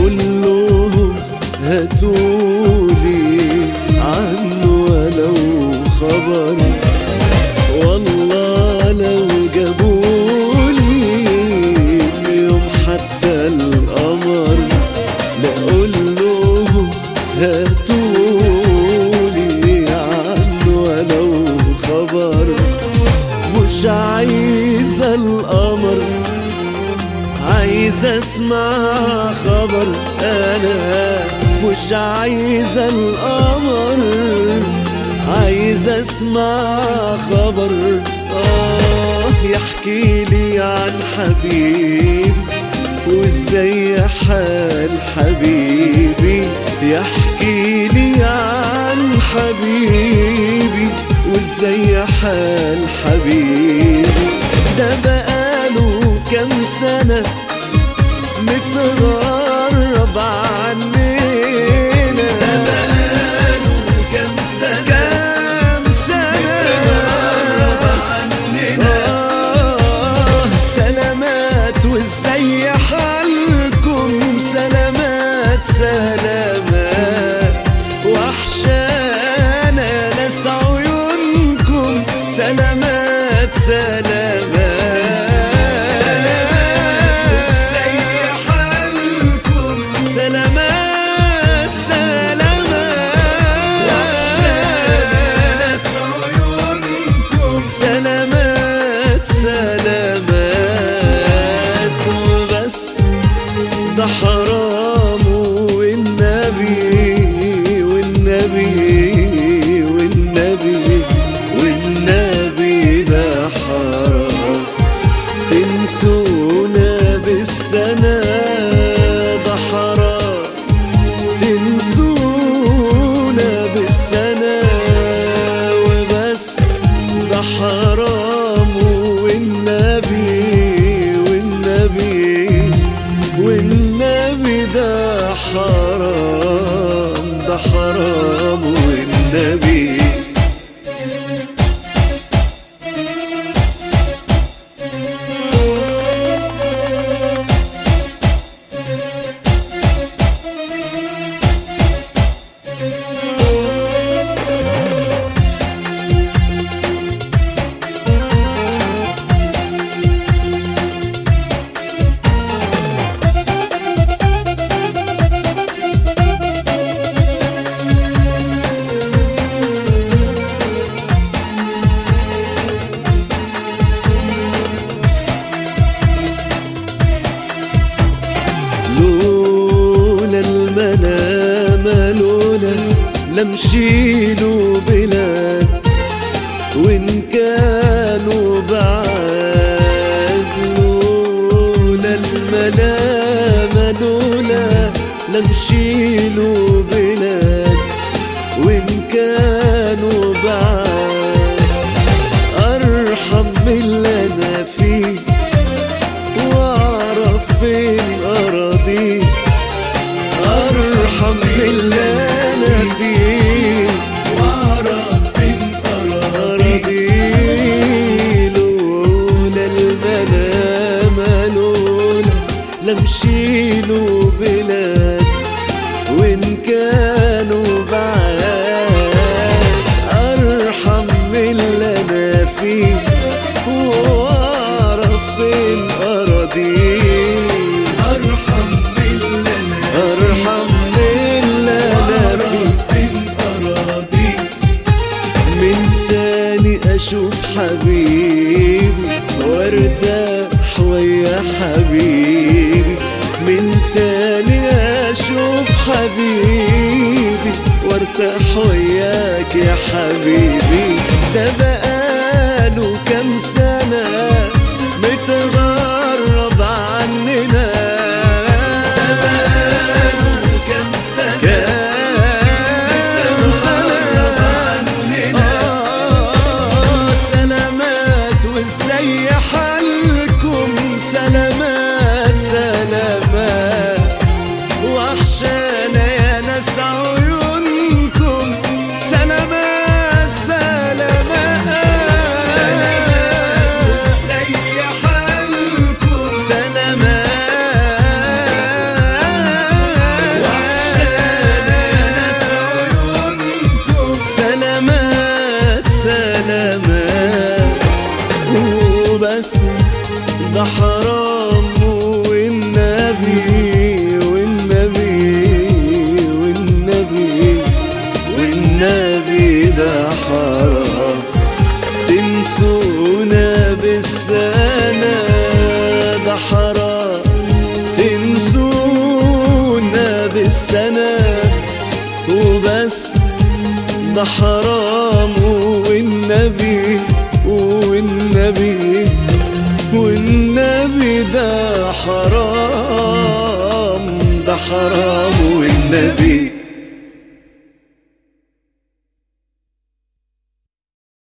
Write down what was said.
قول لهم هاتولي عنه ولو خبر والله لو جابولي في يوم حتى القمر لأقول لهم هاتولي عنه ولو خبر مش عايزة القمر عايز اسمع خبر انا مش عايزة القمر عايز اسمع خبر اه يحكي لي عن حبيبي وازاي حال حبيبي يحكي لي عن حبيبي وازاي حال حبيبي ده بقاله كام سنة متغرب عننا ده بقاله كام سنة كام سنة متغرب عننا آه سلامات وازاي حالكم سلامات سلامات وحشانا ناس عيونكم سلامات سلامات سلامات سلامات سلامات سلامات وبس ده حرام والنبي والنبي والنبي والنبي ده حرام تنسونا بالسنة ده حرام تنسونا بالسنة وبس ده حرام والنبي والنبي والنبي ده حرام ده حرام والنبي لولا المنامة لولا لمشيلوا بلاد وإن كانوا بعاد لولا المنامة لولا لمشيلوا بلاد وإن كانوا بعاد أرحم من اللي أنا فيه واعرف فين اراضي ارحم من اللي انا فيه واعرف فين اراضي لولا المنام لولا لمشيلوا بلاد وان كانوا بعاد ارحم من اللي انا فيه واعرف فين اراضي ارحم من اللي انا ارحم من اللي انا فين اراضي من تاني اشوف حبيبي وارتاح ويا حبيبي من تاني اشوف حبيبي وارتاح وياك يا حبيبي ده بقاله كام سنة متغرب عننا ده بقاله كام سنة كام سنة آه سلامات وازاي حالكم سلامات سلامات وحشانا يا ناس عيونكم سلامات سلامات والنبي والنبي ده حرام ده حرام والنبي